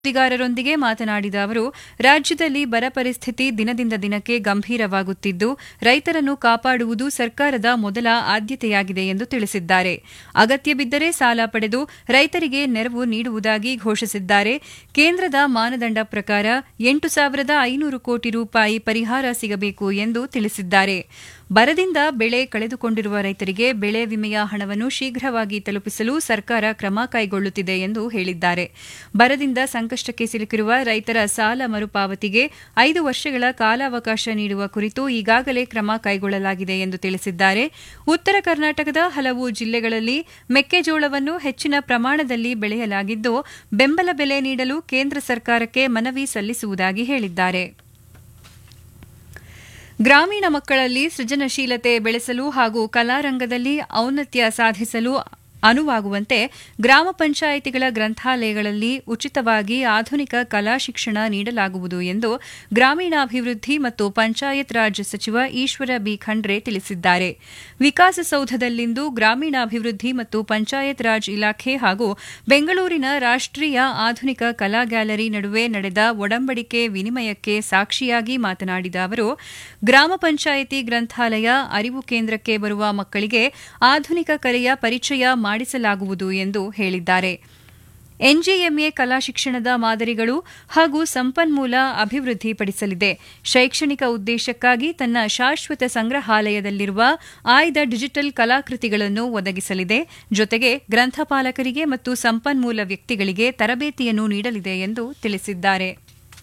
ಸುದ್ದಿಗಾರರೊಂದಿಗೆ ಮಾತನಾಡಿದ ಅವರು ರಾಜ್ಯದಲ್ಲಿ ಬರ ಪರಿಸ್ಥಿತಿ ದಿನದಿಂದ ದಿನಕ್ಕೆ ಗಂಭೀರವಾಗುತ್ತಿದ್ದು ರೈತರನ್ನು ಕಾಪಾಡುವುದು ಸರ್ಕಾರದ ಮೊದಲ ಆದ್ಯತೆಯಾಗಿದೆ ಎಂದು ತಿಳಿಸಿದ್ದಾರೆ ಅಗತ್ಯ ಬಿದ್ದರೆ ಸಾಲ ಪಡೆದು ರೈತರಿಗೆ ನೆರವು ನೀಡುವುದಾಗಿ ಘೋಷಿಸಿದ್ದಾರೆ ಕೇಂದ್ರದ ಮಾನದಂಡ ಪ್ರಕಾರ ಎಂಟು ಸಾವಿರದ ಐನೂರು ಕೋಟಿ ರೂಪಾಯಿ ಪರಿಹಾರ ಸಿಗಬೇಕು ಎಂದು ತಿಳಿಸಿದ್ದಾರೆ ಬರದಿಂದ ಬೆಳೆ ಕಳೆದುಕೊಂಡಿರುವ ರೈತರಿಗೆ ಬೆಳೆ ವಿಮೆಯ ಹಣವನ್ನು ಶೀಘ್ರವಾಗಿ ತಲುಪಿಸಲು ಸರ್ಕಾರ ಕ್ರಮ ಕೈಗೊಳ್ಳುತ್ತಿದೆ ಎಂದು ಹೇಳಿದ್ದಾರೆ ಬರದಿಂದ ಸಂಕಷ್ಟಕ್ಕೆ ಸಿಲುಕಿರುವ ರೈತರ ಸಾಲ ಮರುಪಾವತಿಗೆ ಐದು ವರ್ಷಗಳ ಕಾಲಾವಕಾಶ ನೀಡುವ ಕುರಿತು ಈಗಾಗಲೇ ಕ್ರಮ ಕೈಗೊಳ್ಳಲಾಗಿದೆ ಎಂದು ತಿಳಿಸಿದ್ದಾರೆ ಉತ್ತರ ಕರ್ನಾಟಕದ ಹಲವು ಜಿಲ್ಲೆಗಳಲ್ಲಿ ಮೆಕ್ಕೆಜೋಳವನ್ನು ಹೆಚ್ಚಿನ ಪ್ರಮಾಣದಲ್ಲಿ ಬೆಳೆಯಲಾಗಿದ್ದು ಬೆಂಬಲ ಬೆಲೆ ನೀಡಲು ಕೇಂದ್ರ ಸರ್ಕಾರಕ್ಕೆ ಮನವಿ ಸಲ್ಲಿಸುವುದಾಗಿ ಹೇಳಿದ್ದಾರೆ ಗ್ರಾಮೀಣ ಮಕ್ಕಳಲ್ಲಿ ಸೃಜನಶೀಲತೆ ಬೆಳೆಸಲು ಹಾಗೂ ಕಲಾರಂಗದಲ್ಲಿ ಔನ್ನತ್ಯ ಸಾಧಿಸಲು ಅನುವಾಗುವಂತೆ ಗ್ರಾಮ ಪಂಚಾಯಿತಿಗಳ ಗ್ರಂಥಾಲಯಗಳಲ್ಲಿ ಉಚಿತವಾಗಿ ಆಧುನಿಕ ಕಲಾ ಶಿಕ್ಷಣ ನೀಡಲಾಗುವುದು ಎಂದು ಗ್ರಾಮೀಣಾಭಿವೃದ್ಧಿ ಮತ್ತು ಪಂಚಾಯತ್ ರಾಜ್ ಸಚಿವ ಈಶ್ವರ ಬಿ ಖಂಡ್ರೆ ತಿಳಿಸಿದ್ದಾರೆ ವಿಕಾಸಸೌಧದಲ್ಲಿಂದು ಗ್ರಾಮೀಣಾಭಿವೃದ್ಧಿ ಮತ್ತು ಪಂಚಾಯತ್ ರಾಜ್ ಇಲಾಖೆ ಹಾಗೂ ಬೆಂಗಳೂರಿನ ರಾಷ್ಟೀಯ ಆಧುನಿಕ ಕಲಾ ಗ್ಯಾಲರಿ ನಡುವೆ ನಡೆದ ಒಡಂಬಡಿಕೆ ವಿನಿಮಯಕ್ಕೆ ಸಾಕ್ಷಿಯಾಗಿ ಮಾತನಾಡಿದ ಅವರು ಗ್ರಾಮ ಪಂಚಾಯಿತಿ ಗ್ರಂಥಾಲಯ ಅರಿವು ಕೇಂದ್ರಕ್ಕೆ ಬರುವ ಮಕ್ಕಳಿಗೆ ಆಧುನಿಕ ಕಲೆಯ ಪರಿಚಯ ಮಾಡಿಸಲಾಗುವುದು ಎಂದು ಹೇಳಿದ್ದಾರೆ ಎನ್ಜಿಎಂಎ ಕಲಾ ಶಿಕ್ಷಣದ ಮಾದರಿಗಳು ಹಾಗೂ ಸಂಪನ್ಮೂಲ ಅಭಿವೃದ್ಧಿಪಡಿಸಲಿದೆ ಶೈಕ್ಷಣಿಕ ಉದ್ದೇಶಕ್ಕಾಗಿ ತನ್ನ ಶಾಶ್ವತ ಸಂಗ್ರಹಾಲಯದಲ್ಲಿರುವ ಆಯ್ದ ಡಿಜಿಟಲ್ ಕಲಾಕೃತಿಗಳನ್ನು ಒದಗಿಸಲಿದೆ ಜೊತೆಗೆ ಗ್ರಂಥಪಾಲಕರಿಗೆ ಮತ್ತು ಸಂಪನ್ಮೂಲ ವ್ಯಕ್ತಿಗಳಿಗೆ ತರಬೇತಿಯನ್ನು ನೀಡಲಿದೆ ಎಂದು ತಿಳಿಸಿದ್ದಾರೆ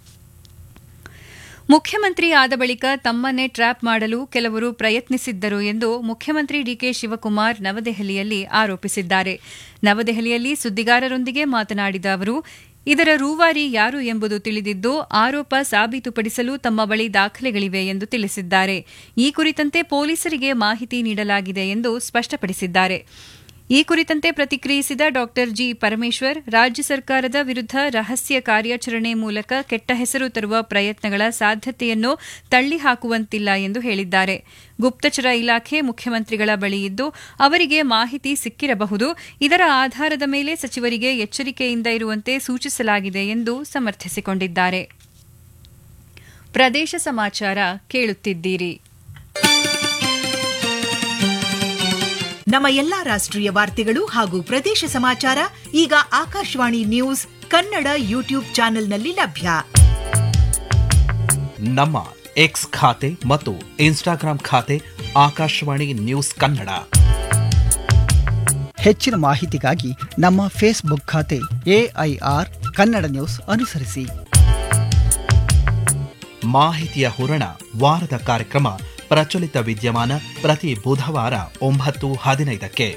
ಮುಖ್ಯಮಂತ್ರಿ ಆದ ಬಳಿಕ ತಮ್ಮನ್ನೇ ಟ್ರ್ಯಾಪ್ ಮಾಡಲು ಕೆಲವರು ಪ್ರಯತ್ನಿಸಿದ್ದರು ಎಂದು ಮುಖ್ಯಮಂತ್ರಿ ಡಿಕೆ ಶಿವಕುಮಾರ್ ನವದೆಹಲಿಯಲ್ಲಿ ಆರೋಪಿಸಿದ್ದಾರೆ ನವದೆಹಲಿಯಲ್ಲಿ ಸುದ್ದಿಗಾರರೊಂದಿಗೆ ಮಾತನಾಡಿದ ಅವರು ಇದರ ರೂವಾರಿ ಯಾರು ಎಂಬುದು ತಿಳಿದಿದ್ದು ಆರೋಪ ಸಾಬೀತುಪಡಿಸಲು ತಮ್ಮ ಬಳಿ ದಾಖಲೆಗಳಿವೆ ಎಂದು ತಿಳಿಸಿದ್ದಾರೆ ಈ ಕುರಿತಂತೆ ಪೊಲೀಸರಿಗೆ ಮಾಹಿತಿ ನೀಡಲಾಗಿದೆ ಎಂದು ಸ್ಪಷ್ಟಪಡಿಸಿದ್ದಾರೆ ಈ ಕುರಿತಂತೆ ಪ್ರತಿಕ್ರಿಯಿಸಿದ ಡಾ ಜಿ ಪರಮೇಶ್ವರ್ ರಾಜ್ಯ ಸರ್ಕಾರದ ವಿರುದ್ಧ ರಹಸ್ಯ ಕಾರ್ಯಾಚರಣೆ ಮೂಲಕ ಕೆಟ್ಟ ಹೆಸರು ತರುವ ಪ್ರಯತ್ನಗಳ ಸಾಧ್ಯತೆಯನ್ನು ತಳ್ಳಿಹಾಕುವಂತಿಲ್ಲ ಎಂದು ಹೇಳಿದ್ದಾರೆ ಗುಪ್ತಚರ ಇಲಾಖೆ ಮುಖ್ಯಮಂತ್ರಿಗಳ ಬಳಿ ಇದ್ದು ಅವರಿಗೆ ಮಾಹಿತಿ ಸಿಕ್ಕಿರಬಹುದು ಇದರ ಆಧಾರದ ಮೇಲೆ ಸಚಿವರಿಗೆ ಎಚ್ಚರಿಕೆಯಿಂದ ಇರುವಂತೆ ಸೂಚಿಸಲಾಗಿದೆ ಎಂದು ಸಮರ್ಥಿಸಿಕೊಂಡಿದ್ದಾರೆ ಪ್ರದೇಶ ಸಮಾಚಾರ ಕೇಳುತ್ತಿದ್ದೀರಿ ನಮ್ಮ ಎಲ್ಲಾ ರಾಷ್ಟ್ರೀಯ ವಾರ್ತೆಗಳು ಹಾಗೂ ಪ್ರದೇಶ ಸಮಾಚಾರ ಈಗ ಆಕಾಶವಾಣಿ ನ್ಯೂಸ್ ಕನ್ನಡ ಯೂಟ್ಯೂಬ್ ಚಾನೆಲ್ನಲ್ಲಿ ಲಭ್ಯ ನಮ್ಮ ಎಕ್ಸ್ ಖಾತೆ ಮತ್ತು ಇನ್ಸ್ಟಾಗ್ರಾಂ ಖಾತೆ ಆಕಾಶವಾಣಿ ನ್ಯೂಸ್ ಕನ್ನಡ ಹೆಚ್ಚಿನ ಮಾಹಿತಿಗಾಗಿ ನಮ್ಮ ಫೇಸ್ಬುಕ್ ಖಾತೆ ಎಐಆರ್ ಕನ್ನಡ ನ್ಯೂಸ್ ಅನುಸರಿಸಿ ಮಾಹಿತಿಯ ಹೂರಣ ವಾರದ ಕಾರ್ಯಕ್ರಮ ಪ್ರಚಲಿತ ವಿದ್ಯಮಾನ ಪ್ರತಿ ಬುಧವಾರ ಒಂಬತ್ತು ಹದಿನೈದಕ್ಕೆ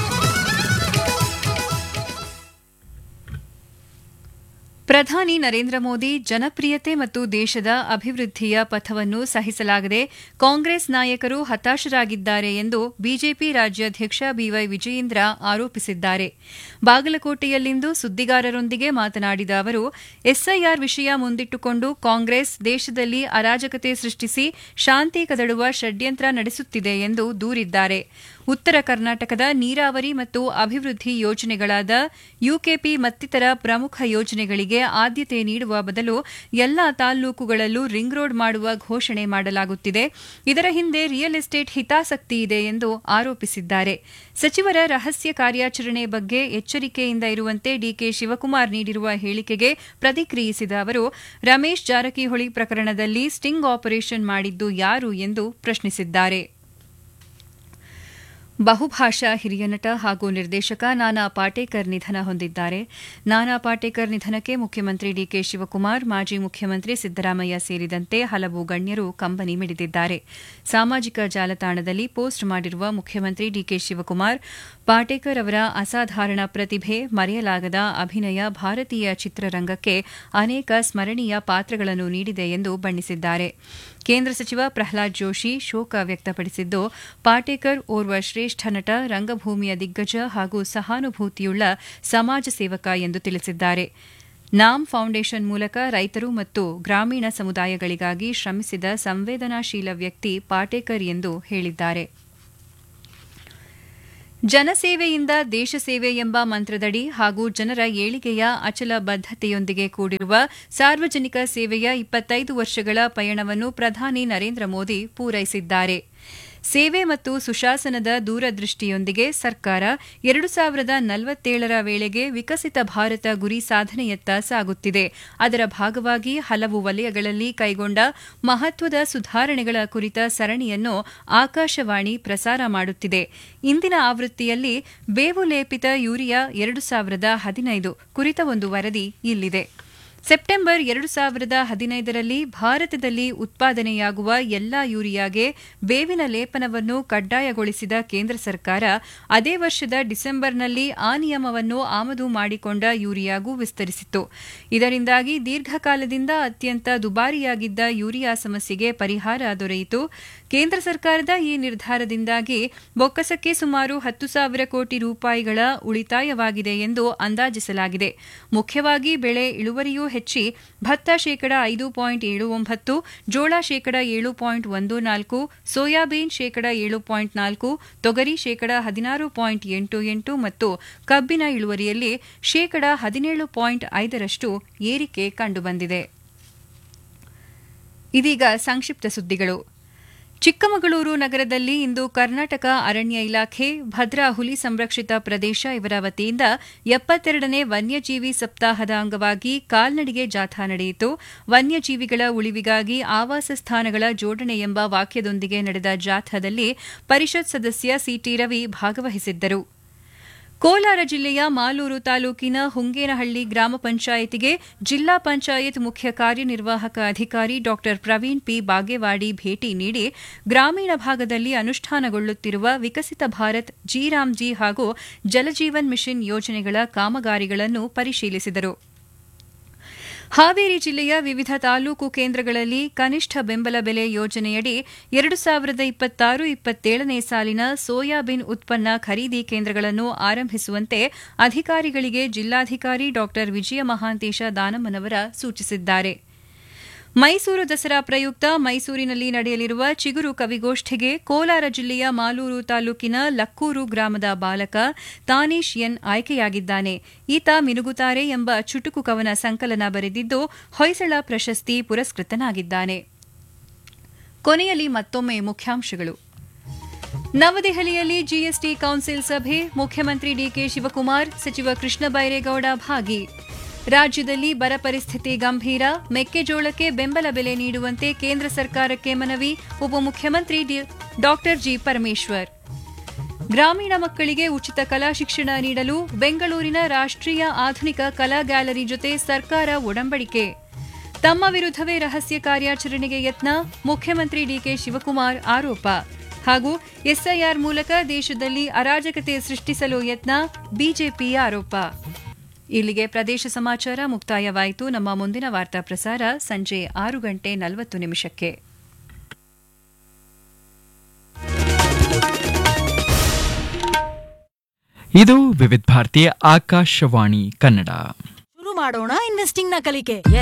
ಪ್ರಧಾನಿ ನರೇಂದ್ರ ಮೋದಿ ಜನಪ್ರಿಯತೆ ಮತ್ತು ದೇಶದ ಅಭಿವೃದ್ಧಿಯ ಪಥವನ್ನು ಸಹಿಸಲಾಗದೆ ಕಾಂಗ್ರೆಸ್ ನಾಯಕರು ಹತಾಶರಾಗಿದ್ದಾರೆ ಎಂದು ಬಿಜೆಪಿ ರಾಜ್ಯಾಧ್ಯಕ್ಷ ಬಿವೈ ವಿಜಯೇಂದ್ರ ಆರೋಪಿಸಿದ್ದಾರೆ ಬಾಗಲಕೋಟೆಯಲ್ಲಿಂದು ಸುದ್ದಿಗಾರರೊಂದಿಗೆ ಮಾತನಾಡಿದ ಅವರು ಎಸ್ಐಆರ್ ವಿಷಯ ಮುಂದಿಟ್ಟುಕೊಂಡು ಕಾಂಗ್ರೆಸ್ ದೇಶದಲ್ಲಿ ಅರಾಜಕತೆ ಸೃಷ್ಟಿಸಿ ಶಾಂತಿ ಕದಡುವ ಷಡ್ಯಂತ್ರ ನಡೆಸುತ್ತಿದೆ ಎಂದು ದೂರಿದ್ದಾರೆ ಉತ್ತರ ಕರ್ನಾಟಕದ ನೀರಾವರಿ ಮತ್ತು ಅಭಿವೃದ್ಧಿ ಯೋಜನೆಗಳಾದ ಯುಕೆಪಿ ಮತ್ತಿತರ ಪ್ರಮುಖ ಯೋಜನೆಗಳಿಗೆ ಆದ್ಯತೆ ನೀಡುವ ಬದಲು ಎಲ್ಲಾ ತಾಲ್ಲೂಕುಗಳಲ್ಲೂ ರಿಂಗ್ ರೋಡ್ ಮಾಡುವ ಘೋಷಣೆ ಮಾಡಲಾಗುತ್ತಿದೆ ಇದರ ಹಿಂದೆ ರಿಯಲ್ ಎಸ್ಟೇಟ್ ಹಿತಾಸಕ್ತಿ ಇದೆ ಎಂದು ಆರೋಪಿಸಿದ್ದಾರೆ ಸಚಿವರ ರಹಸ್ಯ ಕಾರ್ಯಾಚರಣೆ ಬಗ್ಗೆ ಎಚ್ಚರಿಕೆಯಿಂದ ಇರುವಂತೆ ಡಿಕೆ ಶಿವಕುಮಾರ್ ನೀಡಿರುವ ಹೇಳಿಕೆಗೆ ಪ್ರತಿಕ್ರಿಯಿಸಿದ ಅವರು ರಮೇಶ್ ಜಾರಕಿಹೊಳಿ ಪ್ರಕರಣದಲ್ಲಿ ಸ್ಟಿಂಗ್ ಆಪರೇಷನ್ ಮಾಡಿದ್ದು ಯಾರು ಎಂದು ಪ್ರಶ್ನಿಸಿದ್ದಾರೆ ಬಹುಭಾಷಾ ಹಿರಿಯ ನಟ ಹಾಗೂ ನಿರ್ದೇಶಕ ನಾನಾ ಪಾಟೇಕರ್ ನಿಧನ ಹೊಂದಿದ್ದಾರೆ ನಾನಾ ಪಾಟೇಕರ್ ನಿಧನಕ್ಕೆ ಮುಖ್ಯಮಂತ್ರಿ ಡಿಕೆ ಶಿವಕುಮಾರ್ ಮಾಜಿ ಮುಖ್ಯಮಂತ್ರಿ ಸಿದ್ದರಾಮಯ್ಯ ಸೇರಿದಂತೆ ಹಲವು ಗಣ್ಯರು ಕಂಬನಿ ಮಿಡಿದಿದ್ದಾರೆ ಸಾಮಾಜಿಕ ಜಾಲತಾಣದಲ್ಲಿ ಪೋಸ್ಟ್ ಮಾಡಿರುವ ಮುಖ್ಯಮಂತ್ರಿ ಡಿಕೆ ಶಿವಕುಮಾರ್ ಪಾಟೇಕರ್ ಅವರ ಅಸಾಧಾರಣ ಪ್ರತಿಭೆ ಮರೆಯಲಾಗದ ಅಭಿನಯ ಭಾರತೀಯ ಚಿತ್ರರಂಗಕ್ಕೆ ಅನೇಕ ಸ್ಮರಣೀಯ ಪಾತ್ರಗಳನ್ನು ನೀಡಿದೆ ಎಂದು ಬಣ್ಣಿಸಿದ್ದಾರೆ ಕೇಂದ್ರ ಸಚಿವ ಪ್ರಹ್ಲಾದ್ ಜೋಶಿ ಶೋಕ ವ್ಯಕ್ತಪಡಿಸಿದ್ದು ಪಾಟೇಕರ್ ಓರ್ವ ಶ್ರೇಷ್ಠ ನಟ ರಂಗಭೂಮಿಯ ದಿಗ್ಗಜ ಹಾಗೂ ಸಹಾನುಭೂತಿಯುಳ್ಳ ಸಮಾಜ ಸೇವಕ ಎಂದು ತಿಳಿಸಿದ್ದಾರೆ ನಾಮ್ ಫೌಂಡೇಶನ್ ಮೂಲಕ ರೈತರು ಮತ್ತು ಗ್ರಾಮೀಣ ಸಮುದಾಯಗಳಿಗಾಗಿ ಶ್ರಮಿಸಿದ ಸಂವೇದನಾಶೀಲ ವ್ಯಕ್ತಿ ಪಾಟೇಕರ್ ಎಂದು ಹೇಳಿದ್ದಾರೆ ಜನಸೇವೆಯಿಂದ ದೇಶ ಸೇವೆ ಎಂಬ ಮಂತ್ರದಡಿ ಹಾಗೂ ಜನರ ಏಳಿಗೆಯ ಅಚಲ ಬದ್ಧತೆಯೊಂದಿಗೆ ಕೂಡಿರುವ ಸಾರ್ವಜನಿಕ ಸೇವೆಯ ಇಪ್ಪತ್ತೈದು ವರ್ಷಗಳ ಪಯಣವನ್ನು ಪ್ರಧಾನಿ ನರೇಂದ್ರ ಮೋದಿ ಪೂರೈಸಿದ್ದಾರೆ ಸೇವೆ ಮತ್ತು ಸುಶಾಸನದ ದೂರದೃಷ್ಟಿಯೊಂದಿಗೆ ಸರ್ಕಾರ ಎರಡು ಸಾವಿರದ ನಲವತ್ತೇಳರ ವೇಳೆಗೆ ವಿಕಸಿತ ಭಾರತ ಗುರಿ ಸಾಧನೆಯತ್ತ ಸಾಗುತ್ತಿದೆ ಅದರ ಭಾಗವಾಗಿ ಹಲವು ವಲಯಗಳಲ್ಲಿ ಕೈಗೊಂಡ ಮಹತ್ವದ ಸುಧಾರಣೆಗಳ ಕುರಿತ ಸರಣಿಯನ್ನು ಆಕಾಶವಾಣಿ ಪ್ರಸಾರ ಮಾಡುತ್ತಿದೆ ಇಂದಿನ ಆವೃತ್ತಿಯಲ್ಲಿ ಬೇವು ಲೇಪಿತ ಯೂರಿಯಾ ಎರಡು ಸಾವಿರದ ಹದಿನೈದು ಕುರಿತ ಒಂದು ವರದಿ ಇಲ್ಲಿದೆ ಸೆಪ್ಟೆಂಬರ್ ಎರಡು ಸಾವಿರದ ಹದಿನೈದರಲ್ಲಿ ಭಾರತದಲ್ಲಿ ಉತ್ಪಾದನೆಯಾಗುವ ಎಲ್ಲಾ ಯೂರಿಯಾಗೆ ಬೇವಿನ ಲೇಪನವನ್ನು ಕಡ್ಡಾಯಗೊಳಿಸಿದ ಕೇಂದ್ರ ಸರ್ಕಾರ ಅದೇ ವರ್ಷದ ಡಿಸೆಂಬರ್ನಲ್ಲಿ ಆ ನಿಯಮವನ್ನು ಆಮದು ಮಾಡಿಕೊಂಡ ಯೂರಿಯಾಗೂ ವಿಸ್ತರಿಸಿತ್ತು ಇದರಿಂದಾಗಿ ದೀರ್ಘಕಾಲದಿಂದ ಅತ್ಯಂತ ದುಬಾರಿಯಾಗಿದ್ದ ಯೂರಿಯಾ ಸಮಸ್ಯೆಗೆ ಪರಿಹಾರ ದೊರೆಯಿತು ಕೇಂದ್ರ ಸರ್ಕಾರದ ಈ ನಿರ್ಧಾರದಿಂದಾಗಿ ಬೊಕ್ಕಸಕ್ಕೆ ಸುಮಾರು ಹತ್ತು ಸಾವಿರ ಕೋಟಿ ರೂಪಾಯಿಗಳ ಉಳಿತಾಯವಾಗಿದೆ ಎಂದು ಅಂದಾಜಿಸಲಾಗಿದೆ ಮುಖ್ಯವಾಗಿ ಬೆಳೆ ಇಳುವರಿಯೂ ಹೆಚ್ಚಿ ಭತ್ತ ಶೇಕಡ ಐದು ಪಾಯಿಂಟ್ ಏಳು ಒಂಬತ್ತು ಜೋಳ ಶೇಕಡ ಏಳು ಪಾಯಿಂಟ್ ಒಂದು ನಾಲ್ಕು ಸೋಯಾಬೀನ್ ಶೇಕಡ ಏಳು ಪಾಯಿಂಟ್ ನಾಲ್ಕು ತೊಗರಿ ಶೇಕಡ ಹದಿನಾರು ಪಾಯಿಂಟ್ ಎಂಟು ಎಂಟು ಮತ್ತು ಕಬ್ಬಿನ ಇಳುವರಿಯಲ್ಲಿ ಶೇಕಡ ಹದಿನೇಳು ಪಾಯಿಂಟ್ ಐದರಷ್ಟು ಏರಿಕೆ ಕಂಡುಬಂದಿದೆ ಇದೀಗ ಸಂಕ್ಷಿಪ್ತ ಸುದ್ದಿಗಳು ಚಿಕ್ಕಮಗಳೂರು ನಗರದಲ್ಲಿ ಇಂದು ಕರ್ನಾಟಕ ಅರಣ್ಯ ಇಲಾಖೆ ಭದ್ರಾ ಹುಲಿ ಸಂರಕ್ಷಿತ ಪ್ರದೇಶ ಇವರ ವತಿಯಿಂದ ಎಪ್ಪತ್ತೆರಡನೇ ವನ್ಯಜೀವಿ ಸಪ್ತಾಹದ ಅಂಗವಾಗಿ ಕಾಲ್ನಡಿಗೆ ಜಾಥಾ ನಡೆಯಿತು ವನ್ಯಜೀವಿಗಳ ಉಳಿವಿಗಾಗಿ ಆವಾಸ ಸ್ಥಾನಗಳ ಜೋಡಣೆ ಎಂಬ ವಾಕ್ಯದೊಂದಿಗೆ ನಡೆದ ಜಾಥಾದಲ್ಲಿ ಪರಿಷತ್ ಸದಸ್ಯ ಸಿಟಿ ರವಿ ಭಾಗವಹಿಸಿದ್ದರು ಕೋಲಾರ ಜಿಲ್ಲೆಯ ಮಾಲೂರು ತಾಲೂಕಿನ ಹುಂಗೇನಹಳ್ಳಿ ಗ್ರಾಮ ಪಂಚಾಯಿತಿಗೆ ಜಿಲ್ಲಾ ಪಂಚಾಯತ್ ಮುಖ್ಯ ಕಾರ್ಯನಿರ್ವಾಹಕ ಅಧಿಕಾರಿ ಡಾ ಪ್ರವೀಣ್ ಪಿ ಬಾಗೇವಾಡಿ ಭೇಟಿ ನೀಡಿ ಗ್ರಾಮೀಣ ಭಾಗದಲ್ಲಿ ಅನುಷ್ಠಾನಗೊಳ್ಳುತ್ತಿರುವ ವಿಕಸಿತ ಭಾರತ್ ಜಿರಾಮ್ಜಿ ಹಾಗೂ ಜಲಜೀವನ್ ಮಿಷನ್ ಯೋಜನೆಗಳ ಕಾಮಗಾರಿಗಳನ್ನು ಪರಿಶೀಲಿಸಿದರು ಹಾವೇರಿ ಜಿಲ್ಲೆಯ ವಿವಿಧ ತಾಲೂಕು ಕೇಂದ್ರಗಳಲ್ಲಿ ಕನಿಷ್ಠ ಬೆಂಬಲ ಬೆಲೆ ಯೋಜನೆಯಡಿ ಎರಡು ಸಾವಿರದ ಇಪ್ಪತ್ತಾರು ಇಪ್ಪತ್ತೇಳನೇ ಸಾಲಿನ ಸೋಯಾಬೀನ್ ಉತ್ಪನ್ನ ಖರೀದಿ ಕೇಂದ್ರಗಳನ್ನು ಆರಂಭಿಸುವಂತೆ ಅಧಿಕಾರಿಗಳಿಗೆ ಜಿಲ್ಲಾಧಿಕಾರಿ ಡಾ ವಿಜಯ ಮಹಾಂತೇಶ ದಾನಮ್ಮನವರ ಸೂಚಿಸಿದ್ದಾರೆ ಮೈಸೂರು ದಸರಾ ಪ್ರಯುಕ್ತ ಮೈಸೂರಿನಲ್ಲಿ ನಡೆಯಲಿರುವ ಚಿಗುರು ಕವಿಗೋಷ್ಠಿಗೆ ಕೋಲಾರ ಜಿಲ್ಲೆಯ ಮಾಲೂರು ತಾಲೂಕಿನ ಲಕ್ಕೂರು ಗ್ರಾಮದ ಬಾಲಕ ತಾನೀಶ್ ಎನ್ ಆಯ್ಕೆಯಾಗಿದ್ದಾನೆ ಈತ ಮಿನುಗುತಾರೆ ಎಂಬ ಚುಟುಕು ಕವನ ಸಂಕಲನ ಬರೆದಿದ್ದು ಹೊಯ್ಸಳ ಪ್ರಶಸ್ತಿ ಪುರಸ್ಕೃತನಾಗಿದ್ದಾನೆ ಕೊನೆಯಲ್ಲಿ ಮತ್ತೊಮ್ಮೆ ಮುಖ್ಯಾಂಶಗಳು ನವದೆಹಲಿಯಲ್ಲಿ ಜಿಎಸ್ಟಿ ಕೌನ್ಸಿಲ್ ಸಭೆ ಮುಖ್ಯಮಂತ್ರಿ ಡಿಕೆ ಶಿವಕುಮಾರ್ ಸಚಿವ ಕೃಷ್ಣ ಬೈರೇಗೌಡ ಭಾಗಿ ರಾಜ್ಯದಲ್ಲಿ ಬರ ಪರಿಸ್ಥಿತಿ ಗಂಭೀರ ಮೆಕ್ಕೆಜೋಳಕ್ಕೆ ಬೆಂಬಲ ಬೆಲೆ ನೀಡುವಂತೆ ಕೇಂದ್ರ ಸರ್ಕಾರಕ್ಕೆ ಮನವಿ ಉಪಮುಖ್ಯಮಂತ್ರಿ ಡಾ ಜಿ ಪರಮೇಶ್ವರ್ ಗ್ರಾಮೀಣ ಮಕ್ಕಳಿಗೆ ಉಚಿತ ಕಲಾ ಶಿಕ್ಷಣ ನೀಡಲು ಬೆಂಗಳೂರಿನ ರಾಷ್ಟ್ರೀಯ ಆಧುನಿಕ ಕಲಾ ಗ್ಯಾಲರಿ ಜೊತೆ ಸರ್ಕಾರ ಒಡಂಬಡಿಕೆ ತಮ್ಮ ವಿರುದ್ಧವೇ ರಹಸ್ಯ ಕಾರ್ಯಾಚರಣೆಗೆ ಯತ್ನ ಮುಖ್ಯಮಂತ್ರಿ ಡಿಕೆ ಶಿವಕುಮಾರ್ ಆರೋಪ ಹಾಗೂ ಎಸ್ಐಆರ್ ಮೂಲಕ ದೇಶದಲ್ಲಿ ಅರಾಜಕತೆ ಸೃಷ್ಟಿಸಲು ಯತ್ನ ಬಿಜೆಪಿ ಆರೋಪ ಇಲ್ಲಿಗೆ ಪ್ರದೇಶ ಸಮಾಚಾರ ಮುಕ್ತಾಯವಾಯಿತು ನಮ್ಮ ಮುಂದಿನ ವಾರ್ತಾ ಪ್ರಸಾರ ಸಂಜೆ ಆರು ಗಂಟೆ ನಲವತ್ತು ನಿಮಿಷಕ್ಕೆ ಇದು ವಿವಿಧ ಭಾರತೀಯ ಆಕಾಶವಾಣಿ ಕನ್ನಡ ಶುರು ಮಾಡೋಣ ಇನ್ವೆಸ್ಟಿಂಗ್ ನ ಕಲಿಕೆ